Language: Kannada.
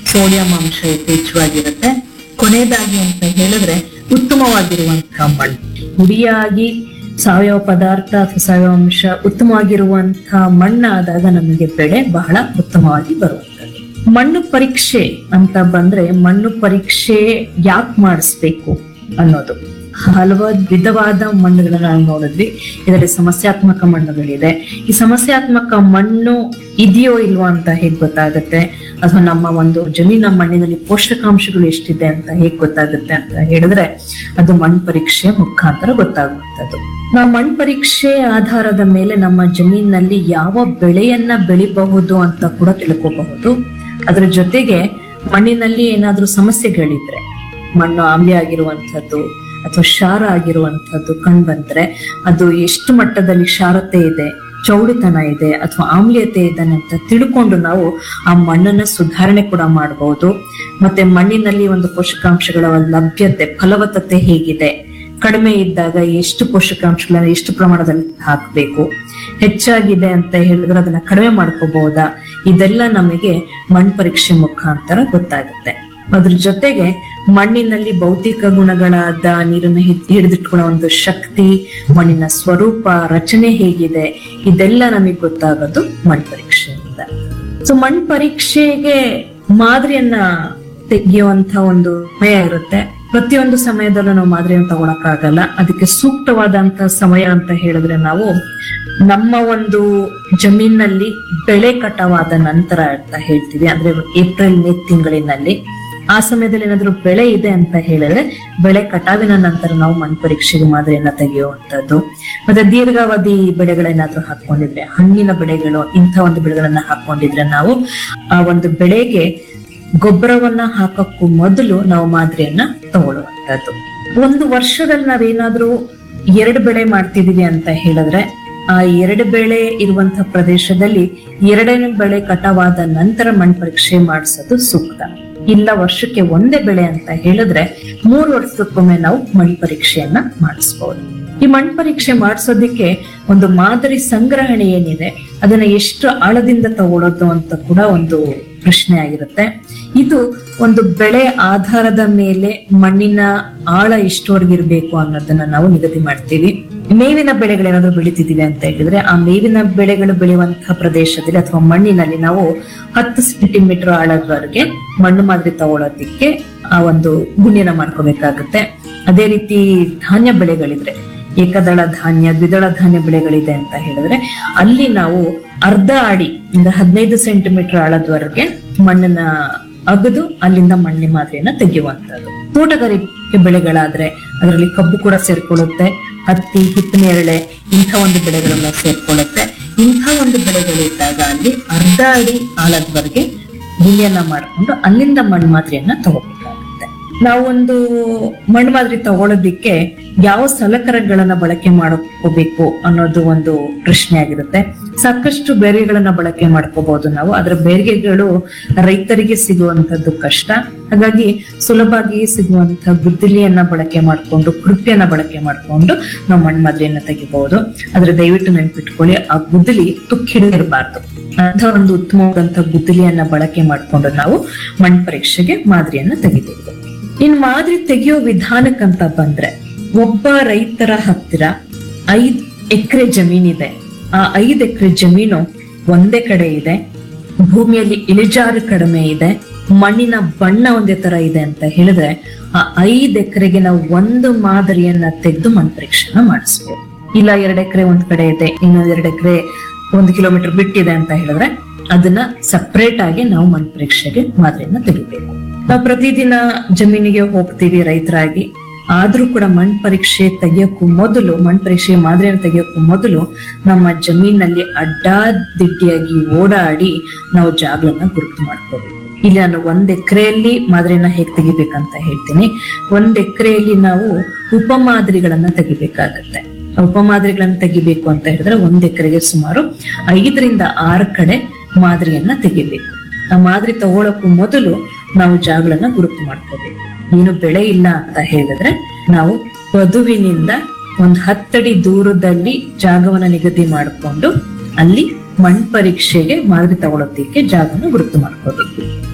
ಸೋಡಿಯಂ ಅಂಶ ಯಥೇಚ್ಛವಾಗಿರುತ್ತೆ ಕೊನೆಯದಾಗಿ ಅಂತ ಹೇಳಿದ್ರೆ ಉತ್ತಮವಾಗಿರುವಂತಹ ಮಣ್ಣು ಹುಡಿಯಾಗಿ ಸಾವಯವ ಪದಾರ್ಥ ಅಥವಾ ಸಾವಯವ ಅಂಶ ಉತ್ತಮವಾಗಿರುವಂತಹ ಮಣ್ಣಾದಾಗ ನಮಗೆ ಬೆಳೆ ಬಹಳ ಉತ್ತಮವಾಗಿ ಬರುವಂತದ್ದು ಮಣ್ಣು ಪರೀಕ್ಷೆ ಅಂತ ಬಂದ್ರೆ ಮಣ್ಣು ಪರೀಕ್ಷೆ ಯಾಕೆ ಮಾಡಿಸ್ಬೇಕು ಅನ್ನೋದು ಹಲವಾರು ವಿಧವಾದ ಮಣ್ಣುಗಳನ್ನ ನಾವು ನೋಡಿದ್ವಿ ಇದರಲ್ಲಿ ಸಮಸ್ಯಾತ್ಮಕ ಮಣ್ಣುಗಳಿದೆ ಈ ಸಮಸ್ಯಾತ್ಮಕ ಮಣ್ಣು ಇದೆಯೋ ಇಲ್ವೋ ಅಂತ ಹೇಗ್ ಗೊತ್ತಾಗುತ್ತೆ ಅಥವಾ ನಮ್ಮ ಒಂದು ಜಮೀನ ಮಣ್ಣಿನಲ್ಲಿ ಪೋಷಕಾಂಶಗಳು ಎಷ್ಟಿದೆ ಅಂತ ಹೇಗ್ ಗೊತ್ತಾಗುತ್ತೆ ಅಂತ ಹೇಳಿದ್ರೆ ಅದು ಮಣ್ಣು ಪರೀಕ್ಷೆ ಮುಖಾಂತರ ಗೊತ್ತಾಗುವಂಥದ್ದು ನಾವು ಮಣ್ಣು ಪರೀಕ್ಷೆ ಆಧಾರದ ಮೇಲೆ ನಮ್ಮ ಜಮೀನಿನಲ್ಲಿ ಯಾವ ಬೆಳೆಯನ್ನ ಬೆಳಿಬಹುದು ಅಂತ ಕೂಡ ತಿಳ್ಕೋಬಹುದು ಅದರ ಜೊತೆಗೆ ಮಣ್ಣಿನಲ್ಲಿ ಏನಾದ್ರೂ ಸಮಸ್ಯೆಗಳಿದ್ರೆ ಮಣ್ಣು ಆಮ್ಲ ಆಗಿರುವಂತದ್ದು ಅಥವಾ ಕ್ಷಾರ ಆಗಿರುವಂತದ್ದು ಕಂಡು ಬಂದ್ರೆ ಅದು ಎಷ್ಟು ಮಟ್ಟದಲ್ಲಿ ಕ್ಷಾರತೆ ಇದೆ ಚೌಡಿತನ ಇದೆ ಅಥವಾ ಆಮ್ಲೀಯತೆ ಇದೆ ಅಂತ ತಿಳ್ಕೊಂಡು ನಾವು ಆ ಮಣ್ಣನ್ನ ಸುಧಾರಣೆ ಕೂಡ ಮಾಡಬಹುದು ಮತ್ತೆ ಮಣ್ಣಿನಲ್ಲಿ ಒಂದು ಪೋಷಕಾಂಶಗಳ ಲಭ್ಯತೆ ಫಲವತ್ತತೆ ಹೇಗಿದೆ ಕಡಿಮೆ ಇದ್ದಾಗ ಎಷ್ಟು ಪೋಷಕಾಂಶಗಳನ್ನ ಎಷ್ಟು ಪ್ರಮಾಣದಲ್ಲಿ ಹಾಕಬೇಕು ಹೆಚ್ಚಾಗಿದೆ ಅಂತ ಹೇಳಿದ್ರೆ ಅದನ್ನ ಕಡಿಮೆ ಮಾಡ್ಕೋಬಹುದಾ ಇದೆಲ್ಲ ನಮಗೆ ಮಣ್ಣು ಪರೀಕ್ಷೆ ಮುಖಾಂತರ ಗೊತ್ತಾಗುತ್ತೆ ಅದ್ರ ಜೊತೆಗೆ ಮಣ್ಣಿನಲ್ಲಿ ಭೌತಿಕ ಗುಣಗಳಾದ ನೀರನ್ನು ಹಿಡ್- ಹಿಡಿದಿಟ್ಕೊಳ್ಳೋ ಒಂದು ಶಕ್ತಿ ಮಣ್ಣಿನ ಸ್ವರೂಪ ರಚನೆ ಹೇಗಿದೆ ಇದೆಲ್ಲ ನಮಗೆ ಗೊತ್ತಾಗೋದು ಮಣ್ಣು ಪರೀಕ್ಷೆಯಿಂದ ಸೊ ಮಣ್ಣು ಪರೀಕ್ಷೆಗೆ ಮಾದರಿಯನ್ನ ತೆಗೆಯುವಂತ ಒಂದು ಸಮಯ ಇರುತ್ತೆ ಪ್ರತಿಯೊಂದು ಸಮಯದಲ್ಲೂ ನಾವು ಮಾದರಿಯನ್ನು ತಗೊಳಕ್ಕಾಗಲ್ಲ ಅದಕ್ಕೆ ಸೂಕ್ತವಾದಂತ ಸಮಯ ಅಂತ ಹೇಳಿದ್ರೆ ನಾವು ನಮ್ಮ ಒಂದು ಜಮೀನಲ್ಲಿ ಬೆಳೆ ಕಟಾವಾದ ನಂತರ ಅಂತ ಹೇಳ್ತೀವಿ ಅಂದ್ರೆ ಏಪ್ರಿಲ್ ಮೇ ತಿಂಗಳಿನಲ್ಲಿ ಆ ಸಮಯದಲ್ಲಿ ಏನಾದ್ರೂ ಬೆಳೆ ಇದೆ ಅಂತ ಹೇಳಿದ್ರೆ ಬೆಳೆ ಕಟಾವಿನ ನಂತರ ನಾವು ಮಣ್ಣು ಪರೀಕ್ಷೆಗೆ ಮಾದರಿಯನ್ನ ತೆಗೆಯುವಂತದ್ದು ಮತ್ತೆ ದೀರ್ಘಾವಧಿ ಬೆಳೆಗಳೇನಾದ್ರೂ ಹಾಕೊಂಡಿದ್ರೆ ಹಣ್ಣಿನ ಬೆಳೆಗಳು ಇಂಥ ಒಂದು ಬೆಳೆಗಳನ್ನ ಹಾಕೊಂಡಿದ್ರೆ ನಾವು ಆ ಒಂದು ಬೆಳೆಗೆ ಗೊಬ್ಬರವನ್ನ ಹಾಕಕ್ಕೂ ಮೊದಲು ನಾವು ಮಾದರಿಯನ್ನ ತಗೊಳ್ಳುವಂತದ್ದು ಒಂದು ವರ್ಷದಲ್ಲಿ ನಾವೇನಾದ್ರೂ ಎರಡು ಬೆಳೆ ಮಾಡ್ತಿದೀವಿ ಅಂತ ಹೇಳಿದ್ರೆ ಆ ಎರಡು ಬೆಳೆ ಇರುವಂತಹ ಪ್ರದೇಶದಲ್ಲಿ ಎರಡನೇ ಬೆಳೆ ಕಟಾವಾದ ನಂತರ ಮಣ್ಣು ಪರೀಕ್ಷೆ ಮಾಡಿಸೋದು ಸೂಕ್ತ ಇಲ್ಲ ವರ್ಷಕ್ಕೆ ಒಂದೇ ಬೆಳೆ ಅಂತ ಹೇಳಿದ್ರೆ ಮೂರು ವರ್ಷಕ್ಕೊಮ್ಮೆ ನಾವು ಮಣ್ಣು ಪರೀಕ್ಷೆಯನ್ನ ಮಾಡಿಸ್ಬೋದು ಈ ಮಣ್ಣು ಪರೀಕ್ಷೆ ಮಾಡಿಸೋದಕ್ಕೆ ಒಂದು ಮಾದರಿ ಸಂಗ್ರಹಣೆ ಏನಿದೆ ಅದನ್ನ ಎಷ್ಟು ಆಳದಿಂದ ತಗೊಳ್ಳೋದು ಅಂತ ಕೂಡ ಒಂದು ಪ್ರಶ್ನೆ ಆಗಿರುತ್ತೆ ಇದು ಒಂದು ಬೆಳೆ ಆಧಾರದ ಮೇಲೆ ಮಣ್ಣಿನ ಆಳ ಎಷ್ಟುವರೆಗಿರ್ಬೇಕು ಅನ್ನೋದನ್ನ ನಾವು ನಿಗದಿ ಮಾಡ್ತೀವಿ ಮೇವಿನ ಬೆಳೆಗಳೇನಾದ್ರೂ ಬೆಳಿತಿದೀವಿ ಅಂತ ಹೇಳಿದ್ರೆ ಆ ಮೇವಿನ ಬೆಳೆಗಳು ಬೆಳೆಯುವಂತಹ ಪ್ರದೇಶದಲ್ಲಿ ಅಥವಾ ಮಣ್ಣಿನಲ್ಲಿ ನಾವು ಹತ್ತು ಸೆಂಟಿಮೀಟರ್ ಆಳದವರೆಗೆ ಮಣ್ಣು ಮಾದರಿ ತಗೊಳ್ಳೋದಿಕ್ಕೆ ಆ ಒಂದು ಗುಣ್ಯನ ಮಾಡ್ಕೋಬೇಕಾಗುತ್ತೆ ಅದೇ ರೀತಿ ಧಾನ್ಯ ಬೆಳೆಗಳಿದ್ರೆ ಏಕದಳ ಧಾನ್ಯ ದ್ವಿದಳ ಧಾನ್ಯ ಬೆಳೆಗಳಿದೆ ಅಂತ ಹೇಳಿದ್ರೆ ಅಲ್ಲಿ ನಾವು ಅರ್ಧ ಅಡಿ ಇಂದ ಹದಿನೈದು ಸೆಂಟಿಮೀಟರ್ ಆಳದವರೆಗೆ ಮಣ್ಣನ್ನ ಅಗದು ಅಲ್ಲಿಂದ ಮಣ್ಣಿನ ಮಾದರಿಯನ್ನ ತೆಗೆಯುವಂತದ್ದು ತೋಟಗಾರಿಕೆ ಬೆಳೆಗಳಾದ್ರೆ ಅದರಲ್ಲಿ ಕಬ್ಬು ಕೂಡ ಸೇರ್ಕೊಳ್ಳುತ್ತೆ ಹತ್ತಿ ಹಿಪ್ಪನೇರಳೆ ಇಂಥ ಒಂದು ಬೆಳೆಗಳನ್ನ ಸೇರ್ಕೊಳ್ಳುತ್ತೆ ಇಂಥ ಒಂದು ಬೆಳೆಗಳಿದ್ದಾಗ ಅಲ್ಲಿ ಅರ್ಧ ಅಡಿ ಆಳದವರೆಗೆ ಗುಣಿಯನ್ನ ಮಾಡಿಕೊಂಡು ಅಲ್ಲಿಂದ ಮಣ್ಣು ಮಾದರಿಯನ್ನ ತಗೋಬೇಕಾಗುತ್ತೆ ನಾವೊಂದು ಮಣ್ಣು ಮಾದರಿ ತಗೊಳ್ಳೋದಿಕ್ಕೆ ಯಾವ ಸಲಕರಣೆಗಳನ್ನ ಬಳಕೆ ಮಾಡ್ಕೋಬೇಕು ಅನ್ನೋದು ಒಂದು ಪ್ರಶ್ನೆ ಆಗಿರುತ್ತೆ ಸಾಕಷ್ಟು ಬೇರಿಗೆಗಳನ್ನ ಬಳಕೆ ಮಾಡ್ಕೋಬಹುದು ನಾವು ಅದರ ಬೇರಿಗೆಗಳು ರೈತರಿಗೆ ಸಿಗುವಂತದ್ದು ಕಷ್ಟ ಹಾಗಾಗಿ ಸುಲಭವಾಗಿ ಸಿಗುವಂತ ಗುದ್ದಲಿಯನ್ನ ಬಳಕೆ ಮಾಡ್ಕೊಂಡು ಕೃಪಿಯನ್ನ ಬಳಕೆ ಮಾಡ್ಕೊಂಡು ನಾವು ಮಣ್ಣು ಮಾದರಿಯನ್ನ ತೆಗಿಬಹುದು ಆದ್ರೆ ದಯವಿಟ್ಟು ನೆನ್ಪಿಟ್ಕೊಳ್ಳಿ ಆ ಗುದ್ದಲಿ ತುಕ್ಕಿಡಿರಬಾರ್ದು ಅಂತ ಒಂದು ಉತ್ತಮವಾದಂತ ಗುದ್ದಲಿಯನ್ನ ಬಳಕೆ ಮಾಡ್ಕೊಂಡು ನಾವು ಮಣ್ಣು ಪರೀಕ್ಷೆಗೆ ಮಾದರಿಯನ್ನ ತೆಗಿಬೇಕು ಇನ್ ಮಾದರಿ ತೆಗೆಯೋ ವಿಧಾನಕ್ಕಂತ ಬಂದ್ರೆ ಒಬ್ಬ ರೈತರ ಹತ್ತಿರ ಐದ್ ಎಕರೆ ಜಮೀನಿದೆ ಆ ಐದ್ ಎಕರೆ ಜಮೀನು ಒಂದೇ ಕಡೆ ಇದೆ ಭೂಮಿಯಲ್ಲಿ ಇಳಿಜಾರು ಕಡಿಮೆ ಇದೆ ಮಣ್ಣಿನ ಬಣ್ಣ ಒಂದೇ ತರ ಇದೆ ಅಂತ ಹೇಳಿದ್ರೆ ಆ ಐದ್ ಎಕರೆಗೆ ನಾವು ಒಂದು ಮಾದರಿಯನ್ನ ತೆಗೆದು ಮಣ್ಣು ಪರೀಕ್ಷೆನ ಮಾಡಿಸ್ಬೋದು ಇಲ್ಲ ಎರಡ್ ಎಕರೆ ಒಂದ್ ಕಡೆ ಇದೆ ಇನ್ನೊಂದ್ ಎರಡ್ ಎಕರೆ ಒಂದು ಕಿಲೋಮೀಟರ್ ಬಿಟ್ಟಿದೆ ಅಂತ ಹೇಳಿದ್ರೆ ಅದನ್ನ ಸಪರೇಟ್ ಆಗಿ ನಾವು ಮಣ್ಣು ಪರೀಕ್ಷೆಗೆ ಮಾದರಿಯನ್ನ ತೆಗಿಬೇಕು ನಾವು ಪ್ರತಿದಿನ ಜಮೀನಿಗೆ ಹೋಗ್ತೀವಿ ರೈತರಾಗಿ ಆದ್ರೂ ಕೂಡ ಮಣ್ಣು ಪರೀಕ್ಷೆ ತೆಗಿಯೋಕ್ಕೂ ಮೊದಲು ಮಣ್ಣು ಪರೀಕ್ಷೆ ಮಾದರಿಯನ್ನು ತೆಗಿಯೋಕ್ಕೂ ಮೊದಲು ನಮ್ಮ ಜಮೀನಲ್ಲಿ ಅಡ್ಡಾದಿಡ್ಡಿಯಾಗಿ ಓಡಾಡಿ ನಾವು ಜಾಗಗಳನ್ನ ಗುರುತು ಮಾಡ್ಕೋಬೇಕು ಇಲ್ಲಿ ನಾನು ಒಂದ್ ಎಕರೆಯಲ್ಲಿ ಮಾದರಿಯನ್ನ ಹೇಗ್ ತೆಗಿಬೇಕಂತ ಹೇಳ್ತೀನಿ ಒಂದ್ ಎಕರೆಯಲ್ಲಿ ನಾವು ಉಪಮಾದರಿಗಳನ್ನ ತೆಗಿಬೇಕಾಗತ್ತೆ ಉಪಮಾದರಿಗಳನ್ನ ತೆಗಿಬೇಕು ಅಂತ ಹೇಳಿದ್ರೆ ಒಂದ್ ಎಕರೆಗೆ ಸುಮಾರು ಐದರಿಂದ ಆರು ಕಡೆ ಮಾದರಿಯನ್ನ ತೆಗಿಬೇಕು ಆ ಮಾದರಿ ತಗೊಳಕ್ಕೂ ಮೊದಲು ನಾವು ಜಾಗಗಳನ್ನ ಗುರುತು ಮಾಡ್ಕೋಬೇಕು ಏನು ಬೆಳೆ ಇಲ್ಲ ಅಂತ ಹೇಳಿದ್ರೆ ನಾವು ವಧುವಿನಿಂದ ಒಂದ್ ಹತ್ತಡಿ ದೂರದಲ್ಲಿ ಜಾಗವನ್ನ ನಿಗದಿ ಮಾಡಿಕೊಂಡು ಅಲ್ಲಿ ಮಣ್ಣು ಪರೀಕ್ಷೆಗೆ ಮಾದರಿ ತಗೊಳೋದಕ್ಕೆ ಜಾಗನ ಗುರುತು ಮಾಡ್ಕೋಬೇಕು